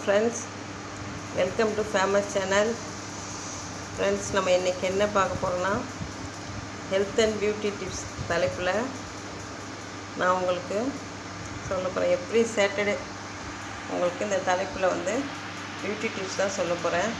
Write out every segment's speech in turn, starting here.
friends welcome to famous channel friends நம்ம இன்றைக்கி என்ன பார்க்க போகிறோன்னா ஹெல்த் அண்ட் பியூட்டி டிப்ஸ் தலைப்பில் நான் உங்களுக்கு சொல்ல போகிறேன் எவ்ரி சாட்டர்டே உங்களுக்கு இந்த தலைப்பில் வந்து பியூட்டி டிப்ஸ் தான் சொல்ல போகிறேன்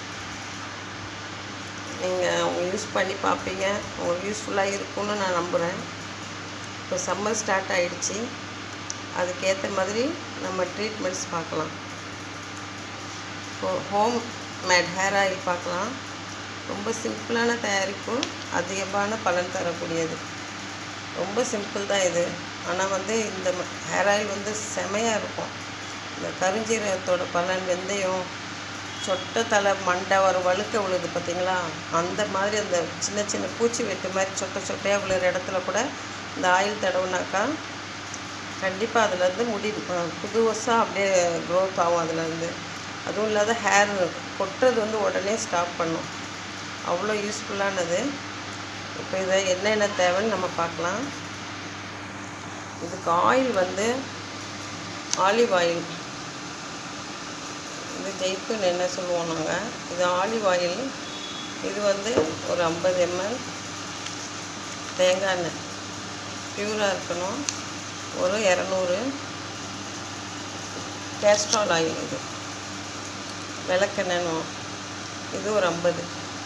நீங்கள் அவங்க யூஸ் பண்ணி பார்ப்பீங்க உங்களுக்கு யூஸ்ஃபுல்லாக இருக்கும்னு நான் நம்புகிறேன் இப்போ சம்மர் ஸ்டார்ட் ஆகிடுச்சி அதுக்கேற்ற மாதிரி நம்ம ட்ரீட்மெண்ட்ஸ் பார்க்கலாம் இப்போ ஹோம் மேட் ஹேர் ஆயில் பார்க்கலாம் ரொம்ப சிம்பிளான தயாரிப்பு அதிகமான பலன் தரக்கூடியது ரொம்ப சிம்பிள் தான் இது ஆனால் வந்து இந்த ஹேர் ஆயில் வந்து செமையாக இருக்கும் இந்த கருஞ்சீரகத்தோட பலன் வெந்தயம் சொட்டை தலை மண்டை ஒரு வழுக்க விழுது பார்த்தீங்களா அந்த மாதிரி அந்த சின்ன சின்ன பூச்சி வெட்டு மாதிரி சொட்டை சொட்டையாக விழுற இடத்துல கூட இந்த ஆயில் தடவுனாக்கா கண்டிப்பாக அதுலேருந்து முடி புதுவசாக அப்படியே க்ரோத் ஆகும் அதுலேருந்து அதுவும் இல்லாத ஹேர் கொட்டுறது வந்து உடனே ஸ்டாப் பண்ணும் அவ்வளோ யூஸ்ஃபுல்லானது இப்போ இதை என்னென்ன தேவைன்னு நம்ம பார்க்கலாம் இதுக்கு ஆயில் வந்து ஆலிவ் ஆயில் இது ஜெய்த்தூன் என்ன சொல்லுவோம் நாங்கள் இது ஆலிவ் ஆயில் இது வந்து ஒரு ஐம்பது எம்எல் தேங்காய் எண்ணெய் பியூராக இருக்கணும் ஒரு இரநூறு கேஸ்ட்ரால் ஆயில் இது விளக்கெண்ணெய் இது ஒரு ஐம்பது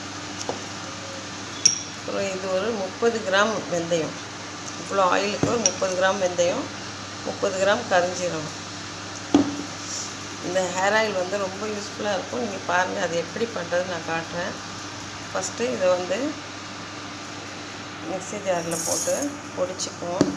அப்புறம் இது ஒரு முப்பது கிராம் வெந்தயம் இவ்வளோ ஆயிலுக்கு ஒரு முப்பது கிராம் வெந்தயம் முப்பது கிராம் கரிஞ்சீரகம் இந்த ஹேர் ஆயில் வந்து ரொம்ப யூஸ்ஃபுல்லாக இருக்கும் நீங்கள் பாருங்கள் அது எப்படி பண்ணுறது நான் காட்டுறேன் ஃபஸ்ட்டு இதை வந்து மிக்ஸி ஜாரில் போட்டு பொடிச்சுக்குவோம்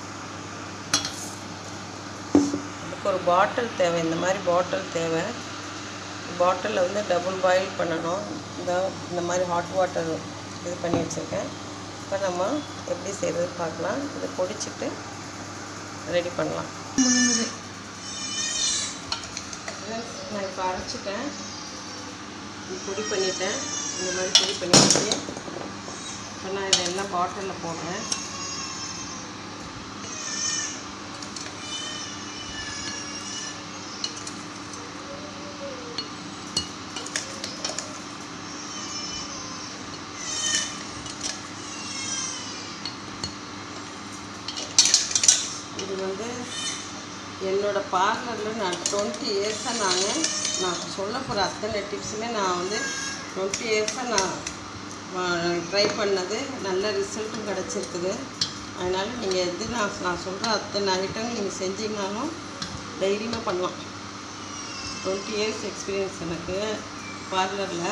அதுக்கு ஒரு பாட்டில் தேவை இந்த மாதிரி பாட்டில் தேவை பாட்டிலில் வந்து டபுள் பாயில் பண்ணணும் இந்த இந்த மாதிரி ஹாட் வாட்டர் இது பண்ணி வச்சுருக்கேன் இப்போ நம்ம எப்படி செய்கிறது பார்க்கலாம் இதை பொடிச்சிட்டு ரெடி பண்ணலாம் நான் இப்போ அரைச்சிட்டேன் பொடி பண்ணிட்டேன் இந்த மாதிரி பொடி பண்ணிட்டு இப்போ நான் இதை எல்லாம் பாட்டிலில் போடுறேன் இது வந்து என்னோடய பார்லரில் நான் டுவெண்ட்டி இயர்ஸாக நான் நான் சொல்ல போகிற அத்தனை டிப்ஸுமே நான் வந்து டுவெண்ட்டி இயர்ஸாக நான் ட்ரை பண்ணது நல்ல ரிசல்ட்டும் கிடச்சிருக்குது அதனால் நீங்கள் எது நான் நான் சொல்கிற அத்தனை ஐட்டம் நீங்கள் செஞ்சீங்கனாலும் தைரியமாக பண்ணலாம் டுவெண்ட்டி இயர்ஸ் எக்ஸ்பீரியன்ஸ் எனக்கு பார்லரில்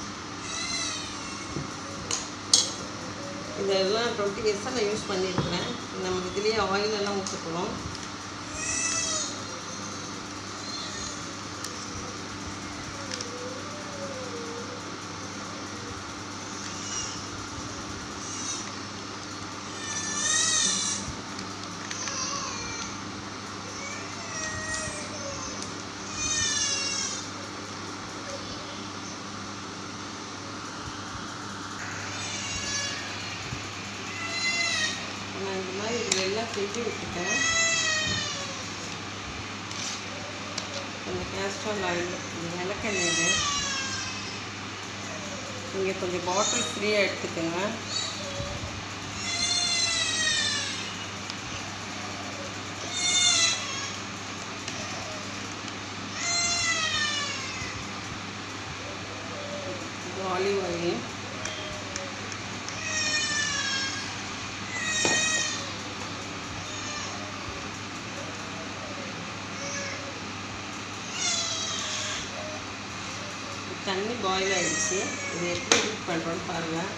இதெல்லாம் டுவெண்ட்டி இயர்ஸாக நான் யூஸ் பண்ணியிருக்கிறேன் நம்ம இதுலேயே ஆயில் எல்லாம் ஊற்றிக்கலாம் நான் இந்த மாதிரி இதில் எல்லாம் செஞ்சு விட்டுட்டேன் இந்த கேஸ்ட்ரால் ஆயில் இந்த விளக்கெண்ணெய் இது நீங்கள் கொஞ்சம் பாட்டில் ஃப்ரீயாக எடுத்துக்கோங்க இது ஆலிவ் ஆயில் தண்ணி பாயில் ஆகிடுச்சு இது எப்படி ஹீட் பண்ணுறோன்னு பாருங்கள்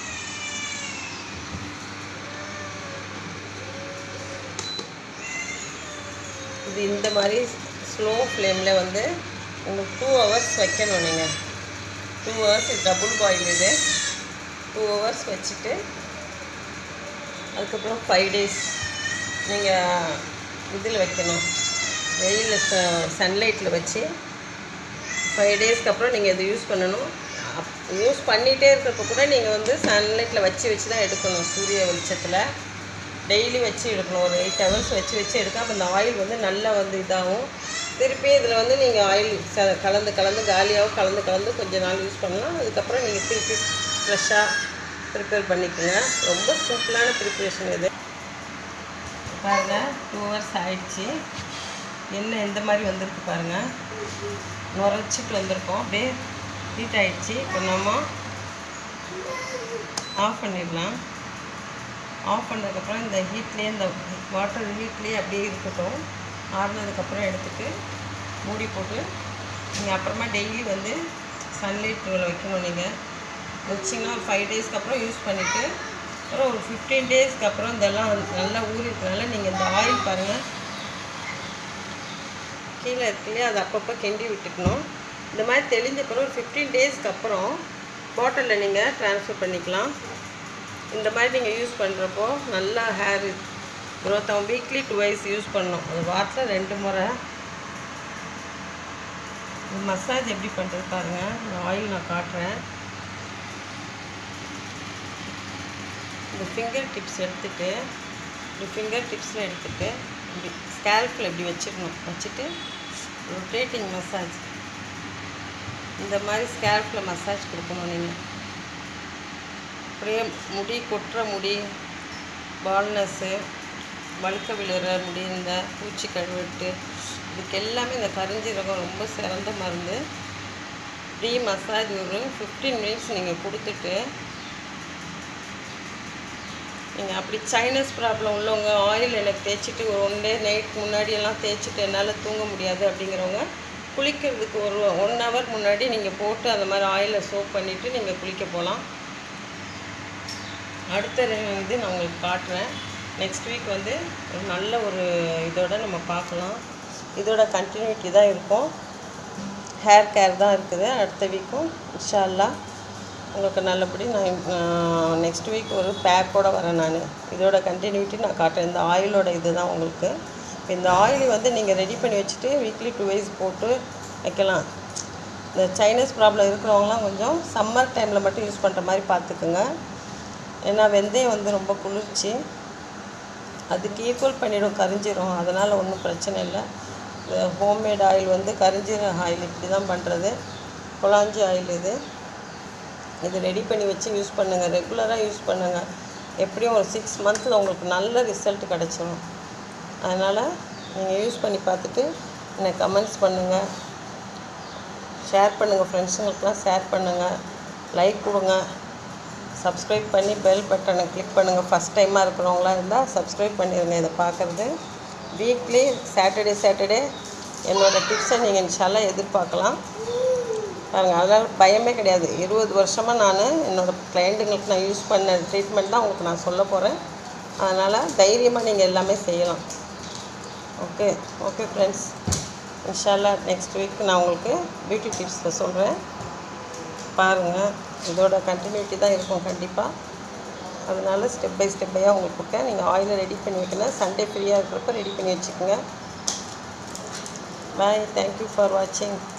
இது இந்த மாதிரி ஸ்லோ ஃப்ளேமில் வந்து உங்களுக்கு டூ ஹவர்ஸ் வைக்கணும் நீங்கள் டூ ஹவர்ஸ் டபுள் பாயில் இது டூ ஹவர்ஸ் வச்சுட்டு அதுக்கப்புறம் ஃபைவ் டேஸ் நீங்கள் இதில் வைக்கணும் வெயிலில் ச சன்லைட்டில் வச்சு ஃபைவ் டேஸ்க்கு அப்புறம் நீங்கள் இதை யூஸ் பண்ணணும் யூஸ் பண்ணிகிட்டே இருக்கிறப்ப கூட நீங்கள் வந்து சன்லைட்டில் வச்சு வச்சு தான் எடுக்கணும் சூரிய வெளிச்சத்தில் டெய்லி வச்சு எடுக்கணும் ஒரு எயிட் ஹவர்ஸ் வச்சு வச்சு எடுக்க அப்போ இந்த ஆயில் வந்து நல்லா வந்து இதாகும் திருப்பி இதில் வந்து நீங்கள் ஆயில் ச கலந்து கலந்து காலியாகவும் கலந்து கலந்து கொஞ்ச நாள் யூஸ் பண்ணலாம் அதுக்கப்புறம் நீங்கள் திருப்பி ஃப்ரெஷ்ஷாக ப்ரிப்பேர் பண்ணிக்கோங்க ரொம்ப சிம்பிளான ப்ரிப்ரேஷன் இது பாருங்கள் டூ ஹவர்ஸ் ஆயிடுச்சு எண்ணெய் எந்த மாதிரி வந்திருக்கு பாருங்கள் நுரைச்சிட்டு வந்திருக்கோம் அப்படியே ஹீட் ஆயிடுச்சு இப்போ நம்ம ஆஃப் பண்ணிடலாம் ஆஃப் பண்ணதுக்கப்புறம் இந்த ஹீட்லேயே இந்த வாட்டர் ஹீட்லேயே அப்படியே இருக்கட்டும் ஆறுனதுக்கப்புறம் எடுத்துட்டு மூடி போட்டு நீங்கள் அப்புறமா டெய்லி வந்து சன்லைட் வைக்கணும் நீங்கள் வச்சிங்கன்னா ஒரு ஃபைவ் டேஸ்க்கு அப்புறம் யூஸ் பண்ணிவிட்டு அப்புறம் ஒரு ஃபிஃப்டீன் டேஸ்க்கு அப்புறம் இதெல்லாம் நல்லா ஊறிக்கிறனால நீங்கள் இந்த ஆயில் பாருங்கள் கீழே இருக்கு இல்லையா அதை அப்பப்போ கிண்டி விட்டுக்கணும் இந்த மாதிரி தெளிஞ்ச பிறகு ஒரு ஃபிஃப்டீன் டேஸ்க்கு அப்புறம் பாட்டிலில் நீங்கள் ட்ரான்ஸ்ஃபர் பண்ணிக்கலாம் இந்த மாதிரி நீங்கள் யூஸ் பண்ணுறப்போ நல்லா ஹேர் க்ரோத் ஆகும் வீக்லி டூ வைஸ் யூஸ் பண்ணணும் அது வாரத்தில் ரெண்டு முறை மசாஜ் எப்படி பண்ணுறது பாருங்கள் இந்த ஆயில் நான் காட்டுறேன் இந்த ஃபிங்கர் டிப்ஸ் எடுத்துட்டு இப்படி ஃபிங்கர் டிப்ஸில் எடுத்துட்டு இப்படி ஸ்கேல்பில் இப்படி வச்சிடணும் வச்சுட்டு ரொட்டேட்டிங் மசாஜ் இந்த மாதிரி ஸ்கேல்பில் மசாஜ் கொடுக்கணும் நீங்கள் அப்படியே முடி கொட்டுற முடி பால்னஸ்ஸு வழுக்க விழுற முடி இந்த பூச்சி கழுவிட்டு இதுக்கு எல்லாமே இந்த கரிஞ்சீரகம் ரொம்ப சிறந்த மருந்து ஃப்ரீ மசாஜ் ஒரு ஃபிஃப்டீன் மினிட்ஸ் நீங்கள் கொடுத்துட்டு நீங்கள் அப்படி சைனஸ் ப்ராப்ளம் உள்ளவங்க ஆயில் எனக்கு தேய்ச்சிட்டு ஒரு ஒன் டே நைட் முன்னாடியெல்லாம் தேய்ச்சிட்டு என்னால் தூங்க முடியாது அப்படிங்கிறவங்க குளிக்கிறதுக்கு ஒரு ஒன் ஹவர் முன்னாடி நீங்கள் போட்டு அந்த மாதிரி ஆயிலை சோப் பண்ணிவிட்டு நீங்கள் குளிக்க போகலாம் அடுத்த ரெ- இது நான் உங்களுக்கு காட்டுறேன் நெக்ஸ்ட் வீக் வந்து ஒரு நல்ல ஒரு இதோட நம்ம பார்க்கலாம் இதோட கண்டினியூட்டி தான் இருக்கும் ஹேர் கேர் தான் இருக்குது அடுத்த வீக்கும் இன்ஷா அல்லாஹ் உங்களுக்கு நல்லபடி நான் நெக்ஸ்ட் வீக் ஒரு பேக்கோட வரேன் நான் இதோட கண்டினியூட்டி நான் காட்டுறேன் இந்த ஆயிலோட இது தான் உங்களுக்கு இந்த ஆயில் வந்து நீங்கள் ரெடி பண்ணி வச்சுட்டு வீக்லி டூ வைஸ் போட்டு வைக்கலாம் இந்த சைனஸ் ப்ராப்ளம் இருக்கிறவங்களாம் கொஞ்சம் சம்மர் டைமில் மட்டும் யூஸ் பண்ணுற மாதிரி பார்த்துக்குங்க ஏன்னா வெந்தயம் வந்து ரொம்ப குளிர்ச்சி அதுக்கு ஈக்குவல் பண்ணிடும் கரிஞ்சிரும் அதனால் ஒன்றும் பிரச்சனை இல்லை இந்த ஹோம்மேட் ஆயில் வந்து கரிஞ்சீர ஆயில் இப்படி தான் பண்ணுறது குழாஞ்சி ஆயில் இது இது ரெடி பண்ணி வச்சு யூஸ் பண்ணுங்கள் ரெகுலராக யூஸ் பண்ணுங்கள் எப்படியும் ஒரு சிக்ஸ் மந்த்தில் உங்களுக்கு நல்ல ரிசல்ட் கிடச்சிரும் அதனால் நீங்கள் யூஸ் பண்ணி பார்த்துட்டு எனக்கு கமெண்ட்ஸ் பண்ணுங்கள் ஷேர் பண்ணுங்கள் ஃப்ரெண்ட்ஸுங்களுக்கெலாம் ஷேர் பண்ணுங்கள் லைக் கொடுங்க சப்ஸ்கிரைப் பண்ணி பெல் பட்டனை கிளிக் பண்ணுங்கள் ஃபஸ்ட் டைமாக இருக்கிறவங்களா இருந்தால் சப்ஸ்கிரைப் பண்ணிடுங்க இதை பார்க்குறது வீக்லி சாட்டர்டே சாட்டர்டே என்னோடய டிப்ஸை நீங்கள் இன்ஷால்லா எதிர்பார்க்கலாம் பாருங்கள் அதனால் பயமே கிடையாது இருபது வருஷமாக நான் என்னோடய கிளைண்ட்டுங்களுக்கு நான் யூஸ் பண்ண ட்ரீட்மெண்ட் தான் உங்களுக்கு நான் சொல்ல போகிறேன் அதனால் தைரியமாக நீங்கள் எல்லாமே செய்யலாம் ஓகே ஓகே ஃப்ரெண்ட்ஸ் இன்ஷால்லா நெக்ஸ்ட் வீக் நான் உங்களுக்கு பியூட்டி டிப்ஸில் சொல்கிறேன் பாருங்கள் இதோட கண்டினியூட்டி தான் இருக்கும் கண்டிப்பாக அதனால ஸ்டெப் பை ஸ்டெப்பையாக உங்களுக்கு கொடுத்தேன் நீங்கள் ஆயிலை ரெடி பண்ணி வைக்கணும் சண்டே ஃப்ரீயாக இருக்கிறப்ப ரெடி பண்ணி வச்சுக்கோங்க பாய் தேங்க்யூ ஃபார் வாட்சிங்